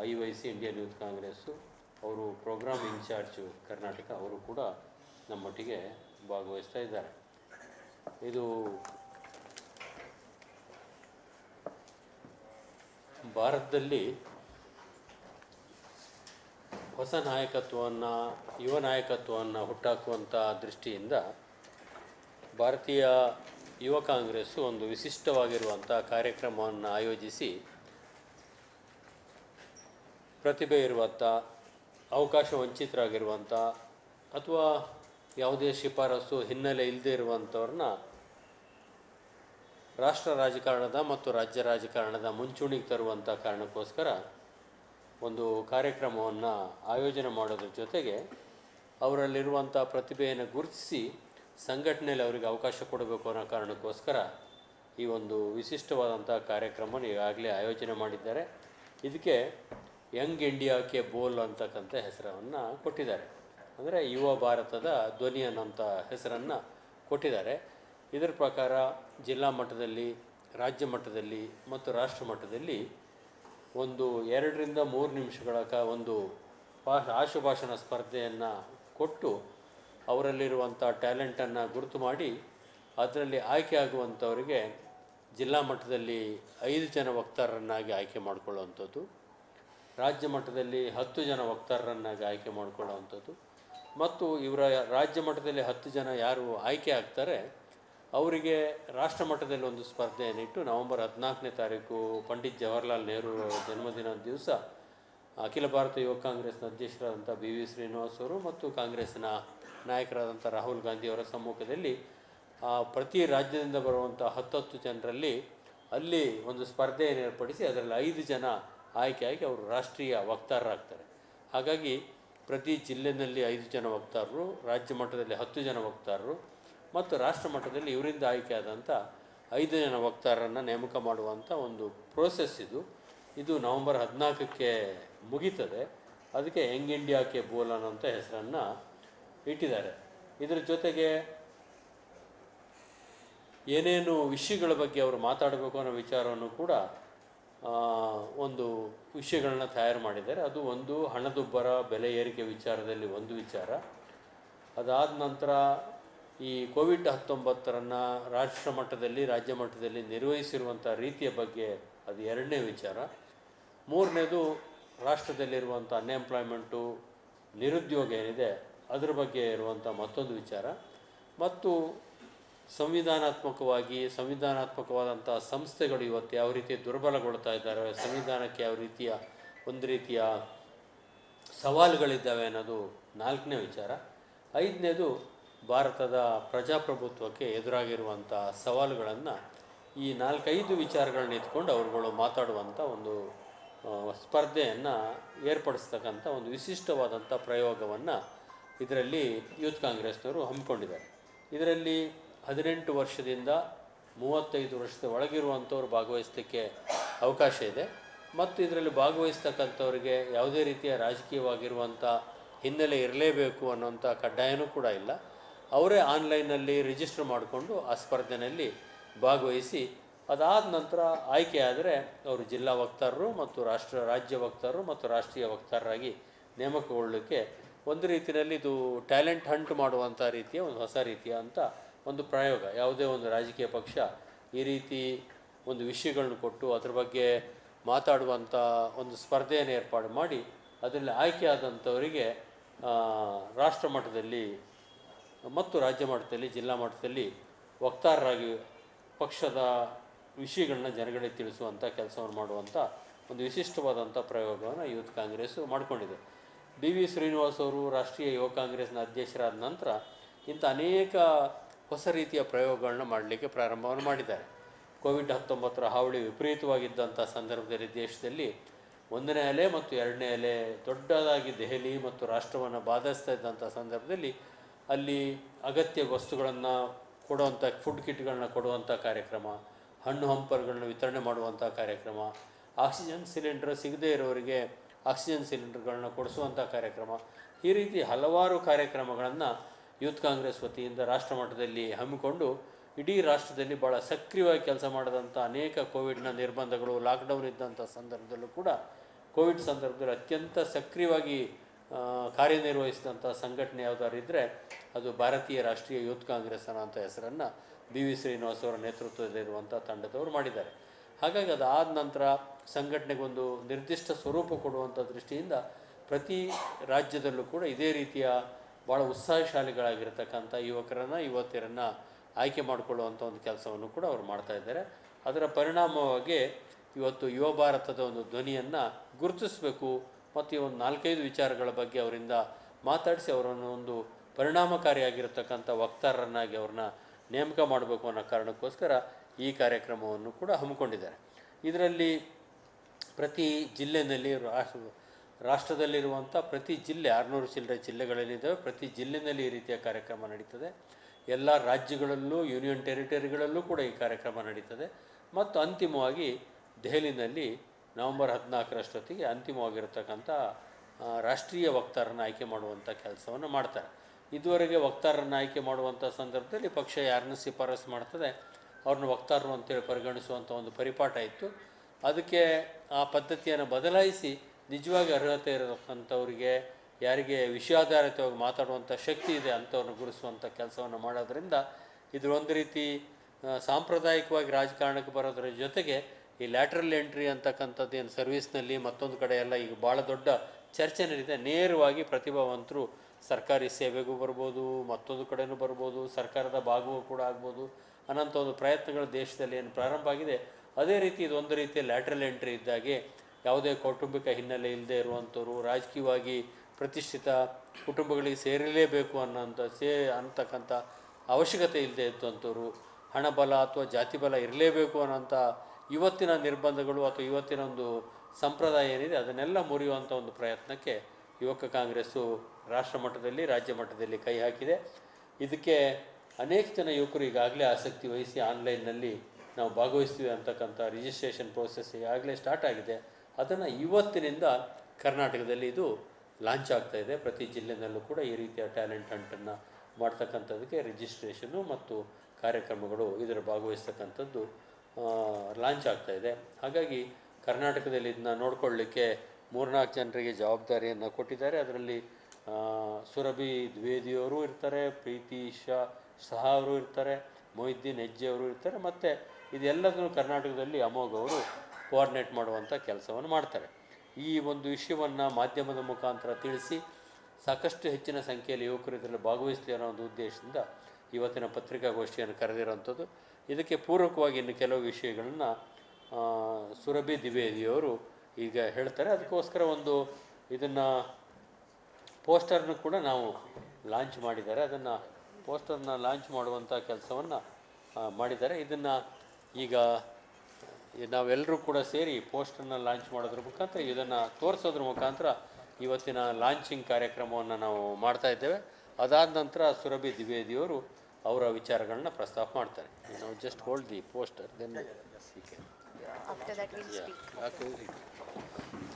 I Y C Indian Youth Congress ಅವರು programme incharge Karnataka ಅವರು ಕೂಡ ನಮ್ಮೊಟ್ಟಿಗೆ ಭಾಗವಹಿಸ್ತಾ ಇದ್ದಾರೆ ಇದು ಭಾರತದಲ್ಲಿ ಹೊಸ ನಾಯಕತ್ವವನ್ನು ಯುವ ನಾಯಕತ್ವವನ್ನು ಹುಟ್ಟಾಕುವಂಥ ದೃಷ್ಟಿಯಿಂದ ಭಾರತೀಯ ಯುವ ಕಾಂಗ್ರೆಸ್ಸು ಒಂದು ವಿಶಿಷ್ಟವಾಗಿರುವಂಥ ಕಾರ್ಯಕ್ರಮವನ್ನು ಆಯೋಜಿಸಿ ಪ್ರತಿಭೆ ಇರುವಂಥ ಅವಕಾಶ ವಂಚಿತರಾಗಿರುವಂಥ ಅಥವಾ ಯಾವುದೇ ಶಿಫಾರಸು ಹಿನ್ನೆಲೆ ಇಲ್ಲದೆ ಇರುವಂಥವ್ರನ್ನ ರಾಷ್ಟ್ರ ರಾಜಕಾರಣದ ಮತ್ತು ರಾಜ್ಯ ರಾಜಕಾರಣದ ಮುಂಚೂಣಿಗೆ ತರುವಂಥ ಕಾರಣಕ್ಕೋಸ್ಕರ ಒಂದು ಕಾರ್ಯಕ್ರಮವನ್ನು ಆಯೋಜನೆ ಮಾಡೋದ್ರ ಜೊತೆಗೆ ಅವರಲ್ಲಿರುವಂಥ ಪ್ರತಿಭೆಯನ್ನು ಗುರುತಿಸಿ ಸಂಘಟನೆಯಲ್ಲಿ ಅವರಿಗೆ ಅವಕಾಶ ಕೊಡಬೇಕು ಅನ್ನೋ ಕಾರಣಕ್ಕೋಸ್ಕರ ಈ ಒಂದು ವಿಶಿಷ್ಟವಾದಂಥ ಕಾರ್ಯಕ್ರಮವನ್ನು ಈಗಾಗಲೇ ಆಯೋಜನೆ ಮಾಡಿದ್ದಾರೆ ಇದಕ್ಕೆ ಯಂಗ್ ಇಂಡಿಯಾಕ್ಕೆ ಬೋಲ್ ಅಂತಕ್ಕಂಥ ಹೆಸರನ್ನು ಕೊಟ್ಟಿದ್ದಾರೆ ಅಂದರೆ ಯುವ ಭಾರತದ ಧ್ವನಿ ಅನ್ನೋಂಥ ಹೆಸರನ್ನು ಕೊಟ್ಟಿದ್ದಾರೆ ಇದರ ಪ್ರಕಾರ ಜಿಲ್ಲಾ ಮಟ್ಟದಲ್ಲಿ ರಾಜ್ಯ ಮಟ್ಟದಲ್ಲಿ ಮತ್ತು ರಾಷ್ಟ್ರ ಮಟ್ಟದಲ್ಲಿ ಒಂದು ಎರಡರಿಂದ ಮೂರು ನಿಮಿಷಗಳ ಕ ಒಂದು ಭಾಷ ಆಶುಭಾಷಣ ಸ್ಪರ್ಧೆಯನ್ನು ಕೊಟ್ಟು ಅವರಲ್ಲಿರುವಂಥ ಟ್ಯಾಲೆಂಟನ್ನು ಗುರುತು ಮಾಡಿ ಅದರಲ್ಲಿ ಆಯ್ಕೆ ಆಗುವಂಥವರಿಗೆ ಜಿಲ್ಲಾ ಮಟ್ಟದಲ್ಲಿ ಐದು ಜನ ವಕ್ತಾರರನ್ನಾಗಿ ಆಯ್ಕೆ ಮಾಡಿಕೊಳ್ಳುವಂಥದ್ದು ರಾಜ್ಯ ಮಟ್ಟದಲ್ಲಿ ಹತ್ತು ಜನ ವಕ್ತಾರರನ್ನಾಗಿ ಆಯ್ಕೆ ಮಾಡಿಕೊಳ್ಳುವಂಥದ್ದು ಮತ್ತು ಇವರ ರಾಜ್ಯ ಮಟ್ಟದಲ್ಲಿ ಹತ್ತು ಜನ ಯಾರು ಆಯ್ಕೆ ಆಗ್ತಾರೆ ಅವರಿಗೆ ರಾಷ್ಟ್ರ ಮಟ್ಟದಲ್ಲಿ ಒಂದು ಸ್ಪರ್ಧೆಯನ್ನಿಟ್ಟು ನವೆಂಬರ್ ಹದಿನಾಲ್ಕನೇ ತಾರೀಕು ಪಂಡಿತ್ ಜವಾಹರ್ಲಾಲ್ ನೆಹರು ಅವರ ಜನ್ಮದಿನದ ದಿವಸ ಅಖಿಲ ಭಾರತ ಯುವ ಕಾಂಗ್ರೆಸ್ನ ಅಧ್ಯಕ್ಷರಾದಂಥ ಬಿ ವಿ ಶ್ರೀನಿವಾಸ್ ಅವರು ಮತ್ತು ಕಾಂಗ್ರೆಸ್ಸಿನ ನಾಯಕರಾದಂಥ ರಾಹುಲ್ ಗಾಂಧಿ ಅವರ ಸಮ್ಮುಖದಲ್ಲಿ ಆ, ಪ್ರತಿ ರಾಜ್ಯದಿಂದ ಬರುವಂಥ ಹತ್ತತ್ತು ಜನರಲ್ಲಿ ಅಲ್ಲಿ ಒಂದು ಸ್ಪರ್ಧೆಯನ್ನು ಏರ್ಪಡಿಸಿ ಅದರಲ್ಲಿ ಐದು ಜನ ಆಯ್ಕೆಯಾಗಿ ಅವರು ರಾಷ್ಟ್ರೀಯ ವಕ್ತಾರರಾಗ್ತಾರೆ ಹಾಗಾಗಿ ಪ್ರತಿ ಜಿಲ್ಲೆಯಲ್ಲಿ ಐದು ಜನ ವಕ್ತಾರರು ರಾಜ್ಯ ಮಟ್ಟದಲ್ಲಿ ಹತ್ತು ಜನ ವಕ್ತಾರರು ಮತ್ತು ರಾಷ್ಟ್ರ ಮಟ್ಟದಲ್ಲಿ ಇವರಿಂದ ಆಯ್ಕೆಯಾದಂಥ ಐದು ಜನ ವಕ್ತಾರರನ್ನು ನೇಮಕ ಮಾಡುವಂಥ ಒಂದು ಪ್ರೋಸೆಸ್ ಇದು ಇದು ನವೆಂಬರ್ ಹದಿನಾಲ್ಕಕ್ಕೆ ಮುಗೀತದೆ ಅದಕ್ಕೆ ಯಂಗ್ ಇಂಡಿಯಾಕ್ಕೆ ಬೋಲ್ ಅನ್ನೋಂಥ ಹೆಸರನ್ನು ಇಟ್ಟಿದ್ದಾರೆ ಇದರ ಜೊತೆಗೆ ಏನೇನು ವಿಷಯಗಳ ಬಗ್ಗೆ ಅವರು ಮಾತಾಡಬೇಕು ಅನ್ನೋ ವಿಚಾರವನ್ನು ಕೂಡ ಆ, ಒಂದು ವಿಷಯಗಳನ್ನ ತಯಾರು ಮಾಡಿದ್ದಾರೆ ಅದು ಒಂದು ಹಣದುಬ್ಬರ ಬೆಲೆ ಏರಿಕೆ ವಿಚಾರದಲ್ಲಿ ಒಂದು ವಿಚಾರ ಅದಾದ ನಂತರ ಈ ಕೋವಿಡ್ ಹತ್ತೊಂಬತ್ತರನ್ನು ರಾಷ್ಟ್ರ ಮಟ್ಟದಲ್ಲಿ ರಾಜ್ಯ ಮಟ್ಟದಲ್ಲಿ ನಿರ್ವಹಿಸಿರುವಂಥ ರೀತಿಯ ಬಗ್ಗೆ ಅದು ಎರಡನೇ ವಿಚಾರ ಮೂರನೇದು ರಾಷ್ಟ್ರದಲ್ಲಿರುವಂಥ ಅನ್ಎಂಪ್ಲಾಯ್ಮೆಂಟು ನಿರುದ್ಯೋಗ ಏನಿದೆ ಅದರ ಬಗ್ಗೆ ಇರುವಂಥ ಮತ್ತೊಂದು ವಿಚಾರ ಮತ್ತು ಸಂವಿಧಾನಾತ್ಮಕವಾಗಿ ಸಂವಿಧಾನಾತ್ಮಕವಾದಂಥ ಸಂಸ್ಥೆಗಳು ಇವತ್ತು ಯಾವ ರೀತಿ ದುರ್ಬಲಗೊಳ್ತಾ ಇದ್ದಾರೆ ಸಂವಿಧಾನಕ್ಕೆ ಯಾವ ರೀತಿಯ ಒಂದು ರೀತಿಯ ಸವಾಲುಗಳಿದ್ದಾವೆ ಅನ್ನೋದು ನಾಲ್ಕನೇ ವಿಚಾರ ಐದನೇದು ಭಾರತದ ಪ್ರಜಾಪ್ರಭುತ್ವಕ್ಕೆ ಎದುರಾಗಿರುವಂಥ ಸವಾಲುಗಳನ್ನು ಈ ನಾಲ್ಕೈದು ವಿಚಾರಗಳನ್ನ ಇಟ್ಕೊಂಡು ಅವರುಗಳು ಮಾತಾಡುವಂಥ ಒಂದು ಸ್ಪರ್ಧೆಯನ್ನು ಏರ್ಪಡಿಸ್ತಕ್ಕಂಥ ಒಂದು ವಿಶಿಷ್ಟವಾದಂಥ ಪ್ರಯೋಗವನ್ನು ಇದರಲ್ಲಿ ಯೂತ್ ಕಾಂಗ್ರೆಸ್ನವರು ಹಮ್ಮಿಕೊಂಡಿದ್ದಾರೆ ಇದರಲ್ಲಿ ಹದಿನೆಂಟು ವರ್ಷದಿಂದ ಮೂವತ್ತೈದು ವರ್ಷದ ಒಳಗಿರುವಂಥವ್ರು ಭಾಗವಹಿಸಲಿಕ್ಕೆ ಅವಕಾಶ ಇದೆ ಮತ್ತು ಇದರಲ್ಲಿ ಭಾಗವಹಿಸ್ತಕ್ಕಂಥವ್ರಿಗೆ ಯಾವುದೇ ರೀತಿಯ ರಾಜಕೀಯವಾಗಿರುವಂಥ ಹಿನ್ನೆಲೆ ಇರಲೇಬೇಕು ಅನ್ನೋಂಥ ಕಡ್ಡಾಯನೂ ಕೂಡ ಇಲ್ಲ ಅವರೇ ಆನ್ಲೈನಲ್ಲಿ ರಿಜಿಸ್ಟರ್ ಮಾಡಿಕೊಂಡು ಆ ಸ್ಪರ್ಧೆಯಲ್ಲಿ ಭಾಗವಹಿಸಿ ಅದಾದ ನಂತರ ಆಯ್ಕೆ ಆದರೆ ಅವರು ಜಿಲ್ಲಾ ವಕ್ತಾರರು ಮತ್ತು ರಾಷ್ಟ್ರ ರಾಜ್ಯ ವಕ್ತಾರರು ಮತ್ತು ರಾಷ್ಟ್ರೀಯ ವಕ್ತಾರರಾಗಿ ನೇಮಕಗೊಳ್ಳಲಿಕ್ಕೆ ಒಂದು ರೀತಿಯಲ್ಲಿ ಇದು ಟ್ಯಾಲೆಂಟ್ ಹಂಟ್ ಮಾಡುವಂಥ ರೀತಿಯ ಒಂದು ಹೊಸ ರೀತಿಯ ಅಂತ ಒಂದು ಪ್ರಯೋಗ ಯಾವುದೇ ಒಂದು ರಾಜಕೀಯ ಪಕ್ಷ ಈ ರೀತಿ ಒಂದು ವಿಷಯಗಳನ್ನು ಕೊಟ್ಟು ಅದ್ರ ಬಗ್ಗೆ ಮಾತಾಡುವಂಥ ಒಂದು ಸ್ಪರ್ಧೆಯನ್ನು ಏರ್ಪಾಡು ಮಾಡಿ ಅದರಲ್ಲಿ ಆಯ್ಕೆ ಆದಂಥವರಿಗೆ ಆ, ರಾಷ್ಟ್ರ ಮಟ್ಟದಲ್ಲಿ ಮತ್ತು ರಾಜ್ಯ ಮಟ್ಟದಲ್ಲಿ ಜಿಲ್ಲಾ ಮಟ್ಟದಲ್ಲಿ ವಕ್ತಾರರಾಗಿ ಪಕ್ಷದ ವಿಷಯಗಳನ್ನ ಜನಗಳಿಗೆ ತಿಳಿಸುವಂಥ ಕೆಲಸವನ್ನು ಮಾಡುವಂಥ ಒಂದು ವಿಶಿಷ್ಟವಾದಂಥ ಪ್ರಯೋಗವನ್ನು ಯೂತ್ ಕಾಂಗ್ರೆಸ್ಸು ಮಾಡಿಕೊಂಡಿದೆ ಬಿ ವಿ ಶ್ರೀನಿವಾಸ್ ಅವರು ರಾಷ್ಟ್ರೀಯ ಯುವ ಕಾಂಗ್ರೆಸ್ನ ಅಧ್ಯಕ್ಷರಾದ ನಂತರ ಇಂಥ ಅನೇಕ ಹೊಸ ರೀತಿಯ ಪ್ರಯೋಗಗಳನ್ನ ಮಾಡಲಿಕ್ಕೆ ಪ್ರಾರಂಭವನ್ನು ಮಾಡಿದ್ದಾರೆ ಕೋವಿಡ್ ಹತ್ತೊಂಬತ್ತರ ಹಾವಳಿ ವಿಪರೀತವಾಗಿದ್ದಂಥ ಸಂದರ್ಭದಲ್ಲಿ ದೇಶದಲ್ಲಿ ಒಂದನೇ ಅಲೆ ಮತ್ತು ಎರಡನೇ ಅಲೆ ದೊಡ್ಡದಾಗಿ ದೆಹಲಿ ಮತ್ತು ರಾಷ್ಟ್ರವನ್ನು ಬಾಧಿಸ್ತಾ ಇದ್ದಂಥ ಸಂದರ್ಭದಲ್ಲಿ ಅಲ್ಲಿ ಅಗತ್ಯ ವಸ್ತುಗಳನ್ನು ಕೊಡುವಂಥ ಫುಡ್ ಕಿಟ್ಗಳನ್ನ ಕೊಡುವಂಥ ಕಾರ್ಯಕ್ರಮ ಹಣ್ಣು ಹಂಪಲುಗಳನ್ನ ವಿತರಣೆ ಮಾಡುವಂಥ ಕಾರ್ಯಕ್ರಮ ಆಕ್ಸಿಜನ್ ಸಿಲಿಂಡರ್ ಸಿಗದೇ ಇರೋರಿಗೆ ಆಕ್ಸಿಜನ್ ಸಿಲಿಂಡರ್ಗಳನ್ನ ಕೊಡಿಸುವಂಥ ಕಾರ್ಯಕ್ರಮ ಈ ರೀತಿ ಹಲವಾರು ಕಾರ್ಯಕ್ರಮಗಳನ್ನು ಯೂತ್ ಕಾಂಗ್ರೆಸ್ ವತಿಯಿಂದ ರಾಷ್ಟ್ರ ಮಟ್ಟದಲ್ಲಿ ಹಮ್ಮಿಕೊಂಡು ಇಡೀ ರಾಷ್ಟ್ರದಲ್ಲಿ ಭಾಳ ಸಕ್ರಿಯವಾಗಿ ಕೆಲಸ ಮಾಡಿದಂಥ ಅನೇಕ ಕೋವಿಡ್ನ ನಿರ್ಬಂಧಗಳು ಲಾಕ್ಡೌನ್ ಇದ್ದಂಥ ಸಂದರ್ಭದಲ್ಲೂ ಕೂಡ ಕೋವಿಡ್ ಸಂದರ್ಭದಲ್ಲಿ ಅತ್ಯಂತ ಸಕ್ರಿಯವಾಗಿ ಆ, ಕಾರ್ಯನಿರ್ವಹಿಸಿದಂಥ ಸಂಘಟನೆ ಯಾವುದಾದ್ರು ಇದ್ದರೆ ಅದು ಭಾರತೀಯ ರಾಷ್ಟ್ರೀಯ ಯೂತ್ ಕಾಂಗ್ರೆಸ್ ಅನ್ನೋಂಥ ಹೆಸರನ್ನು ಬಿ ವಿ ಶ್ರೀನಿವಾಸ್ ಅವರ ನೇತೃತ್ವದಲ್ಲಿರುವಂಥ ತಂಡದವರು ಮಾಡಿದ್ದಾರೆ ಹಾಗಾಗಿ ಅದಾದ ನಂತರ ಸಂಘಟನೆಗೊಂದು ನಿರ್ದಿಷ್ಟ ಸ್ವರೂಪ ಕೊಡುವಂಥ ದೃಷ್ಟಿಯಿಂದ ಪ್ರತಿ ರಾಜ್ಯದಲ್ಲೂ ಕೂಡ ಇದೇ ರೀತಿಯ ಭಾಳ ಉತ್ಸಾಹಶಾಲಿಗಳಾಗಿರ್ತಕ್ಕಂಥ ಯುವಕರನ್ನು ಯುವತಿಯರನ್ನು ಆಯ್ಕೆ ಮಾಡಿಕೊಳ್ಳುವಂಥ ಒಂದು ಕೆಲಸವನ್ನು ಕೂಡ ಅವರು ಮಾಡ್ತಾ ಇದ್ದಾರೆ ಅದರ ಪರಿಣಾಮವಾಗಿ ಇವತ್ತು ಯುವ ಭಾರತದ ಒಂದು ಧ್ವನಿಯನ್ನು ಗುರುತಿಸಬೇಕು ಮತ್ತು ಈ ಒಂದು ನಾಲ್ಕೈದು ವಿಚಾರಗಳ ಬಗ್ಗೆ ಅವರಿಂದ ಮಾತಾಡಿಸಿ ಅವರನ್ನು ಒಂದು ಪರಿಣಾಮಕಾರಿಯಾಗಿರ್ತಕ್ಕಂಥ ವಕ್ತಾರರನ್ನಾಗಿ ಅವ್ರನ್ನ ನೇಮಕ ಮಾಡಬೇಕು ಅನ್ನೋ ಕಾರಣಕ್ಕೋಸ್ಕರ ಈ ಕಾರ್ಯಕ್ರಮವನ್ನು ಕೂಡ ಹಮ್ಮಿಕೊಂಡಿದ್ದಾರೆ ಇದರಲ್ಲಿ ಪ್ರತಿ ಜಿಲ್ಲೆಯಲ್ಲಿ ರಾಷ್ಟ್ರ ರಾಷ್ಟ್ರದಲ್ಲಿರುವಂಥ ಪ್ರತಿ ಜಿಲ್ಲೆ ಆರುನೂರು ಚಿಲ್ಲರೆ ಜಿಲ್ಲೆಗಳಲ್ಲಿದ್ದಾವೆ ಪ್ರತಿ ಜಿಲ್ಲೆಯಲ್ಲಿ ಈ ರೀತಿಯ ಕಾರ್ಯಕ್ರಮ ನಡೀತದೆ ಎಲ್ಲ ರಾಜ್ಯಗಳಲ್ಲೂ ಯೂನಿಯನ್ ಟೆರಿಟರಿಗಳಲ್ಲೂ ಕೂಡ ಈ ಕಾರ್ಯಕ್ರಮ ನಡೀತದೆ ಮತ್ತು ಅಂತಿಮವಾಗಿ ದೆಹಲಿನಲ್ಲಿ ನವೆಂಬರ್ ಹದಿನಾಲ್ಕರಷ್ಟೊತ್ತಿಗೆ ಅಂತಿಮವಾಗಿರತಕ್ಕಂಥ ಆ, ರಾಷ್ಟ್ರೀಯ ವಕ್ತಾರನ ಆಯ್ಕೆ ಮಾಡುವಂಥ ಕೆಲಸವನ್ನು ಮಾಡ್ತಾರೆ ಇದುವರೆಗೆ ವಕ್ತಾರರನ್ನು ಆಯ್ಕೆ ಮಾಡುವಂಥ ಸಂದರ್ಭದಲ್ಲಿ ಪಕ್ಷ ಯಾರನ್ನು ಶಿಫಾರಸು ಮಾಡ್ತದೆ ಅವ್ರನ್ನ ವಕ್ತಾರರು ಅಂತೇಳಿ ಪರಿಗಣಿಸುವಂಥ ಒಂದು ಪರಿಪಾಠ ಇತ್ತು ಅದಕ್ಕೆ ಆ ಪದ್ಧತಿಯನ್ನು ಬದಲಾಯಿಸಿ ನಿಜವಾಗಿ ಅರ್ಹತೆ ಇರತಕ್ಕಂಥವ್ರಿಗೆ ಯಾರಿಗೆ ವಿಷಯಾಧಾರಿತವಾಗಿ ಮಾತಾಡುವಂಥ ಶಕ್ತಿ ಇದೆ ಅಂಥವ್ರನ್ನ ಗುರುಸುವಂಥ ಕೆಲಸವನ್ನು ಮಾಡೋದ್ರಿಂದ ಇದು ಒಂದು ರೀತಿ ಆ, ಸಾಂಪ್ರದಾಯಿಕವಾಗಿ ರಾಜಕಾರಣಕ್ಕೆ ಬರೋದ್ರ ಜೊತೆಗೆ ಈ ಲ್ಯಾಟ್ರಲ್ ಎಂಟ್ರಿ ಅಂತಕ್ಕಂಥದ್ದು ಏನು ಸರ್ವಿಸ್ನಲ್ಲಿ ಮತ್ತೊಂದು ಕಡೆ ಎಲ್ಲ ಈಗ ಭಾಳ ದೊಡ್ಡ ಚರ್ಚೆ ನಡೀತೆ ನೇರವಾಗಿ ಪ್ರತಿಭಾವಂತರು ಸರ್ಕಾರಿ ಸೇವೆಗೂ ಬರ್ಬೋದು ಮತ್ತೊಂದು ಕಡೆನೂ ಬರ್ಬೋದು ಸರ್ಕಾರದ ಭಾಗವೂ ಕೂಡ ಆಗ್ಬೋದು ಅನ್ನೋಂಥ ಒಂದು ಪ್ರಯತ್ನಗಳು ದೇಶದಲ್ಲಿ ಏನು ಪ್ರಾರಂಭ ಆಗಿದೆ ಅದೇ ರೀತಿ ಇದೊಂದು ರೀತಿಯ ಲ್ಯಾಟ್ರಲ್ ಎಂಟ್ರಿ ಇದ್ದಾಗೆ ಯಾವುದೇ ಕೌಟುಂಬಿಕ ಹಿನ್ನೆಲೆ ಇಲ್ಲದೆ ಇರುವಂಥವ್ರು ರಾಜಕೀಯವಾಗಿ ಪ್ರತಿಷ್ಠಿತ ಕುಟುಂಬಗಳಿಗೆ ಸೇರಲೇಬೇಕು ಅನ್ನೋಂಥ ಸೇ ಅಂತಕ್ಕಂಥ ಅವಶ್ಯಕತೆ ಇಲ್ಲದೆ ಇದ್ದಂಥವ್ರು ಹಣ ಬಲ ಅಥವಾ ಜಾತಿ ಬಲ ಇರಲೇಬೇಕು ಅನ್ನೋಂಥ ಇವತ್ತಿನ ನಿರ್ಬಂಧಗಳು ಅಥವಾ ಇವತ್ತಿನ ಒಂದು ಸಂಪ್ರದಾಯ ಏನಿದೆ ಅದನ್ನೆಲ್ಲ ಮುರಿಯುವಂಥ ಒಂದು ಪ್ರಯತ್ನಕ್ಕೆ ಯುವಕ ಕಾಂಗ್ರೆಸ್ಸು ರಾಷ್ಟ್ರ ಮಟ್ಟದಲ್ಲಿ ರಾಜ್ಯ ಮಟ್ಟದಲ್ಲಿ ಕೈ ಹಾಕಿದೆ ಇದಕ್ಕೆ ಅನೇಕ ಜನ ಯುವಕರು ಈಗಾಗಲೇ ಆಸಕ್ತಿ ವಹಿಸಿ ಆನ್ಲೈನ್ನಲ್ಲಿ ನಾವು ಭಾಗವಹಿಸ್ತೀವಿ ಅಂತಕ್ಕಂಥ ರಿಜಿಸ್ಟ್ರೇಷನ್ ಪ್ರೋಸೆಸ್ ಈಗಾಗಲೇ ಸ್ಟಾರ್ಟ್ ಆಗಿದೆ ಅದನ್ನು ಇವತ್ತಿನಿಂದ ಕರ್ನಾಟಕದಲ್ಲಿ ಇದು ಲಾಂಚ್ ಆಗ್ತಾ ಇದೆ ಪ್ರತಿ ಜಿಲ್ಲೆನಲ್ಲೂ ಕೂಡ ಈ ರೀತಿಯ ಟ್ಯಾಲೆಂಟ್ ಹಂಟನ್ನು ಮಾಡ್ತಕ್ಕಂಥದ್ದಕ್ಕೆ ರಿಜಿಸ್ಟ್ರೇಷನ್ನು ಮತ್ತು ಕಾರ್ಯಕ್ರಮಗಳು ಇದರ ಭಾಗವಹಿಸ್ತಕ್ಕಂಥದ್ದು ಲಾಂಚ್ ಆಗ್ತಾ ಇದೆ ಹಾಗಾಗಿ ಕರ್ನಾಟಕದಲ್ಲಿ ಇದನ್ನ ನೋಡ್ಕೊಳ್ಳಿಕ್ಕೆ ಮೂರ್ನಾಲ್ಕು ಜನರಿಗೆ ಜವಾಬ್ದಾರಿಯನ್ನು ಕೊಟ್ಟಿದ್ದಾರೆ ಅದರಲ್ಲಿ ಆ, ಸುರಭಿ ದ್ವಿವೇದಿಯವರು ಇರ್ತಾರೆ ಪ್ರೀತಿ ಶಾ ಶಹಾ ಅವರು ಇರ್ತಾರೆ ಮೊಹಿದ್ದೀನ್ ಹೆಜ್ಜೆ ಅವರು ಇರ್ತಾರೆ ಮತ್ತು ಇದೆಲ್ಲದನ್ನು ಕರ್ನಾಟಕದಲ್ಲಿ ಅಮೋಘ್ ಅವರು ಕೋಆರ್ಡಿನೇಟ್ ಮಾಡುವಂಥ ಕೆಲಸವನ್ನು ಮಾಡ್ತಾರೆ ಈ ಒಂದು ವಿಷಯವನ್ನು ಮಾಧ್ಯಮದ ಮುಖಾಂತರ ತಿಳಿಸಿ ಸಾಕಷ್ಟು ಹೆಚ್ಚಿನ ಸಂಖ್ಯೆಯಲ್ಲಿ ಯುವಕರು ಇದರಲ್ಲಿ ಭಾಗವಹಿಸಲಿ ಅನ್ನೋ ಒಂದು ಉದ್ದೇಶದಿಂದ ಇವತ್ತಿನ ಪತ್ರಿಕಾಗೋಷ್ಠಿಯನ್ನು ಕರೆದಿರೋಂಥದ್ದು ಇದಕ್ಕೆ ಪೂರಕವಾಗಿ ಇನ್ನು ಕೆಲವು ವಿಷಯಗಳನ್ನು ಸುರಭಿ ದ್ವಿವೇದಿಯವರು ಈಗ ಹೇಳ್ತಾರೆ ಅದಕ್ಕೋಸ್ಕರ ಒಂದು ಇದನ್ನು ಪೋಸ್ಟರ್ನು ಕೂಡ ನಾವು ಲಾಂಚ್ ಮಾಡಿದ್ದಾರೆ ಅದನ್ನು ಪೋಸ್ಟರ್ನ ಲಾಂಚ್ ಮಾಡುವಂಥ ಕೆಲಸವನ್ನು ಮಾಡಿದ್ದಾರೆ ಇದನ್ನು ಈಗ ಈ ನಾವೆಲ್ಲರೂ ಕೂಡ ಸೇರಿ ಪೋಸ್ಟರ್ನ ಲಾಂಚ್ ಮಾಡೋದ್ರ ಮುಖಾಂತರ ಇದನ್ನು ತೋರಿಸೋದ್ರ ಮುಖಾಂತರ ಇವತ್ತಿನ ಲಾಂಚಿಂಗ್ ಕಾರ್ಯಕ್ರಮವನ್ನು ನಾವು ಮಾಡ್ತಾ ಇದ್ದೇವೆ ಅದಾದ ನಂತರ ಸುರಭಿ ದ್ವಿವೇದಿಯವರು ಅವರ ವಿಚಾರಗಳನ್ನ ಪ್ರಸ್ತಾಪ ಮಾಡ್ತಾರೆ ನಾವು just hold the poster then After that, we'll speak. ಯಾಕೆ